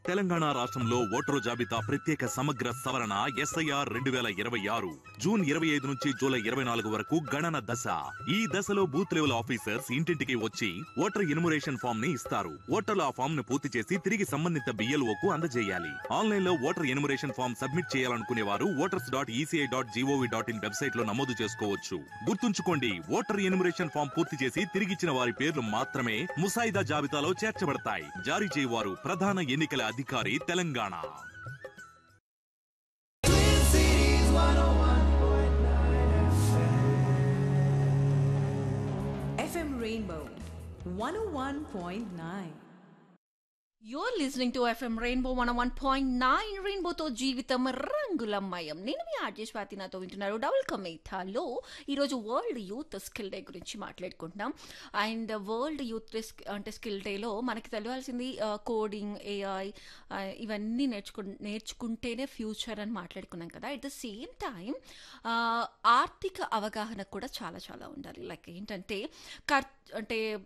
తెలంగాణ రాష్ట్రంలో ఓటరు జాబితా ప్రత్యేక సమగ్ర సవరణ ఎస్ఐఆర్ రెండు వేల ఇరవై ఆరు జూన్ ఇరవై ఐదు నుంచి జూలై ఇరవై నాలుగు వరకు గణన దశ ఈ దశలో బూత్ లెవెల్ ఆఫీసర్స్ ఇంటింటికి వచ్చి ఓటర్ ఎన్యుమరేషన్ ఫామ్ ని ఇస్తారు ఓటర్లు ఆ ఫామ్ ను పూర్తి చేసి తిరిగి సంబంధిత BLO కు అందజేయాలి ఆన్లైన్ లో ఓటర్ ఎన్యుమరేషన్ ఫామ్ సబ్మిట్ చేయాలనుకునే వారు voters dot ECI dot GOV dot in website లో నమోదు చేసుకోవచ్చు గుర్తుంచుకోండి ఓటర్ ఎన్యుమరేషన్ ఫామ్ పూర్తి చేసి తిరిగిచ్చిన వారి పేర్లు మాత్రమే ముసాయిదా జాబితాలో చేర్చబడతాయి జారీ చేయవారు ప్రధాన ఎన్నికల అధికారి Telangana FM Rainbow 101.9. You are listening to FM rainbow one one point nine రెయిన్బోతో జీవితం రంగులమయం నేను మీ ఆర్జే స్వాతి నాతో వింటున్నారు డబుల్ కమేథాలో ఈరోజు వరల్డ్ యూత్ స్కిల్ డే గురించి మాట్లాడుకుంటున్నాం అండ్ వరల్డ్ యూత్ అంటే స్కిల్ డేలో మనకి తెలియాల్సింది కోడింగ్ ఏఐ ఇవన్నీ నేర్చుకు నేర్చుకుంటేనే ఫ్యూచర్ అని మాట్లాడుకున్నాం కదా అట్ ద సేమ్ టైం ఆర్థిక అవగాహన కూడా చాలా చాలా ఉండాలి లైక్ ఏంటంటే ఖర్చు అంటే